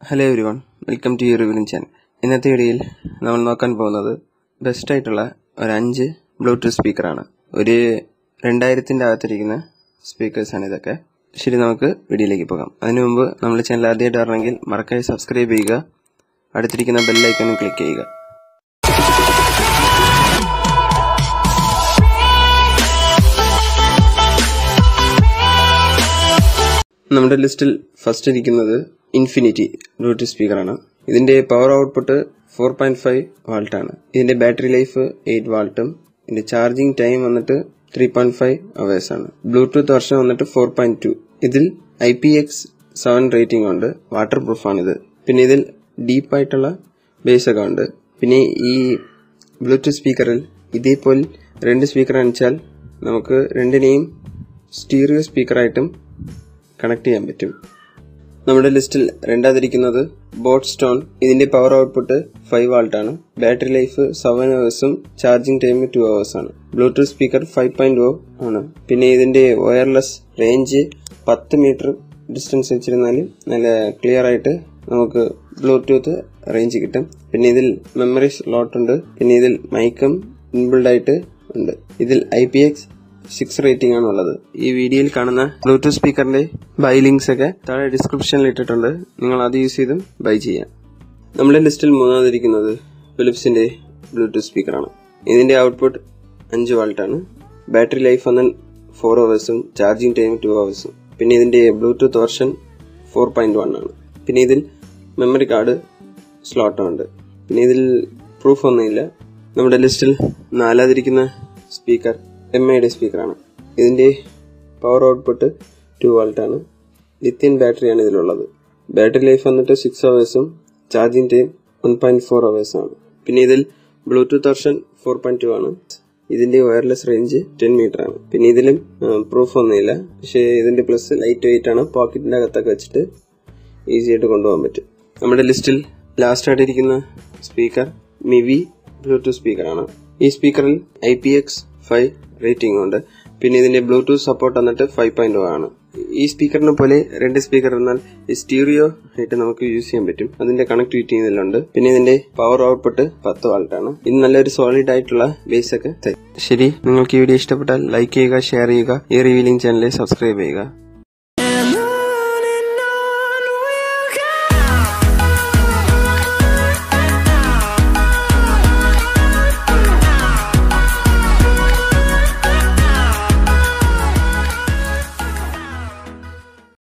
hello everyone welcome to you revealing channel ഇന്നത്തെ വീഡിയോയിൽ നമ്മൾ നോക്കാൻ പോകുന്നത് ബെസ്റ്റ് ആയിട്ടുള്ള ഒരു അഞ്ച് ബ്ലൂടൂത്ത് സ്പീക്കറാണ് ഒരു രണ്ടായിരത്തിൻ്റെ അകത്തിരിക്കുന്ന സ്പീക്കേഴ്സാണ് ഇതൊക്കെ ശരി നമുക്ക് വീഡിയോയിലേക്ക് പോകാം അതിനു മുമ്പ് നമ്മുടെ ചാനൽ ആദ്യമായിട്ട് വരണമെങ്കിൽ മറക്കാതെ സബ്സ്ക്രൈബ് ചെയ്യുക അടുത്തിരിക്കുന്ന ബെല്ലൈക്കനും ക്ലിക്ക് ചെയ്യുക നമ്മുടെ ലിസ്റ്റിൽ ഫസ്റ്റ് ഇരിക്കുന്നത് ഇൻഫിനിറ്റി ബ്ലൂടൂത്ത് സ്പീക്കറാണ് ഇതിന്റെ power output four point five watt ആണ് ഇതിന്റെ ബാറ്ററി ലൈഫ് എയ്റ്റ് വാൾട്ടും ഇതിന്റെ ചാർജിങ് ടൈം വന്നിട്ട് ത്രീ പോയിന്റ് ഫൈവ് അവേഴ്സ് ആണ് ബ്ലൂടൂത്ത് വെർഷൻ വന്നിട്ട് ഫോർ പോയിന്റ് ടു ഇതിൽ I P X seven rating ഉണ്ട് വാട്ടർ പ്രൂഫാണിത് പിന്നെ ഇതിൽ ഡീപ്പായിട്ടുള്ള ബേസ് ഒക്കെ ഉണ്ട് പിന്നെ ഈ ബ്ലൂടൂത്ത് സ്പീക്കറിൽ ഇതേപോലെ രണ്ട് സ്പീക്കർ അണിച്ചാൽ നമുക്ക് രണ്ടിനെയും സ്റ്റീറിയോ സ്പീക്കറായിട്ടും കണക്ട് ചെയ്യാൻ പറ്റും നമ്മുടെ ലിസ്റ്റിൽ രണ്ടാതിരിക്കുന്നത് ബോട്ട് സ്റ്റോൺ ഇതിന്റെ പവർ ഔട്ട്പുട്ട് ഫൈവ് വാൾട്ട് ആണ് ബാറ്ററി ലൈഫ് സെവൻ അവേഴ്സും ചാർജിങ് ടൈം ടു അവേഴ്സ് ആണ് bluetooth speaker five point O ആണ് പിന്നെ ഇതിന്റെ വയർലെസ് റേഞ്ച് പത്ത് മീറ്റർ ഡിസ്റ്റൻസ് വെച്ചിരുന്നാൽ നല്ല ക്ലിയർ ആയിട്ട് നമുക്ക് ബ്ലൂടൂത്ത് റേഞ്ച് കിട്ടും പിന്നെ ഇതിൽ മെമ്മറി സ്ലോട്ട് ഉണ്ട് പിന്നെ ഇതിൽ മൈക്കും ഇൻബിൾഡ് ആയിട്ട് ഉണ്ട് ഇതിൽ I P X six rating ആണ് ഉള്ളത് ഈ വീഡിയോയിൽ കാണുന്ന ബ്ലൂടൂത്ത് സ്പീക്കറിന്റെ ബൈ ലിങ്ക്സ് ഒക്കെ താഴെ ഡിസ്ക്രിപ്ഷനിൽ ഇട്ടിട്ടുണ്ട് നിങ്ങൾ അത് യൂസ് ചെയ്തും ബൈ ചെയ്യാം നമ്മുടെ ലിസ്റ്റിൽ മൂന്നാമതിരിക്കുന്നത് ഫിലിപ്സിന്റെ ബ്ലൂടൂത്ത് സ്പീക്കറാണ് ഇതിന്റെ ഔട്ട്പുട്ട് അഞ്ച് വാൾട്ടാണ് ബാറ്ററി ലൈഫ് വന്നാൽ ഫോർ അവേഴ്സും ചാർജിങ് ടൈം ടു അവേഴ്സും പിന്നെ ഇതിന്റെ bluetooth version four point one ആണ് പിന്നെ ഇതിൽ മെമ്മറി കാർഡ് സ്ലോട്ടും ഉണ്ട് പിന്നെ ഇതിൽ പ്രൂഫ് ഒന്നുമില്ല നമ്മുടെ ലിസ്റ്റിൽ നാലാതിരിക്കുന്ന സ്പീക്കർ എം ഐയുടെ സ്പീക്കറാണ് ഇതിന്റെ പവർ ഔട്ട്പുട്ട് ടു വാൾട്ടാണ് ലിത്യൻ ബാറ്ററിയാണ് ഇതിലുള്ളത് ബാറ്ററി ലൈഫ് വന്നിട്ട് സിക്സ് അവേഴ്സും charging time one point four hours ആണ് പിന്നെ ഇതിൽ bluetooth version four point two ആണ് ഇതിന്റെ വയർലെസ് റേഞ്ച് ടെൻ മീറ്റർ ആണ് പിന്നെ ഇതിലും പ്രൂഫ് ഒന്നുമില്ല പക്ഷേ ഇതിന്റെ പ്ലസ് ലൈറ്റ് വെയിറ്റ് ആണ് പോക്കറ്റിന്റെ അകത്തൊക്കെ വെച്ചിട്ട് ഈസി ആയിട്ട് കൊണ്ടുപോകാൻ പറ്റും നമ്മുടെ ലിസ്റ്റിൽ ലാസ്റ്റ് ആയിട്ടിരിക്കുന്ന സ്പീക്കർ മിവി ബ്ലൂടൂത്ത് സ്പീക്കറാണ് ഈ സ്പീക്കറിൽ I P X five rating ഉണ്ട് പിന്നെ ഇതിന്റെ ബ്ലൂടൂത്ത് സപ്പോർട്ട് വന്നിട്ട് ഫൈവ് പോയിന്റ് ആണ് ഈ സ്പീക്കറിനെ പോലെ രണ്ട് സ്പീക്കർ എന്നാൽ സ്റ്റീറിയോ ആയിട്ട് നമുക്ക് യൂസ് ചെയ്യാൻ പറ്റും അതിന്റെ കണക്ടിവിറ്റി ഇതിലുണ്ട് പിന്നെ ഇതിന്റെ പവർ ഔട്ട്പുട്ട് പത്ത് വാൾട്ട് ആണ് ഇത് നല്ലൊരു സോളിഡ് ആയിട്ടുള്ള ബേസ് ഒക്കെ തരും ശരി നിങ്ങൾക്ക് ഈ വീഡിയോ ഇഷ്ടപ്പെട്ടാൽ ലൈക്ക് ചെയ്യുക ഷെയർ ചെയ്യുക ഈ റിവീലിംഗ് ചാനലിൽ സബ്സ്ക്രൈബ് ചെയ്യുക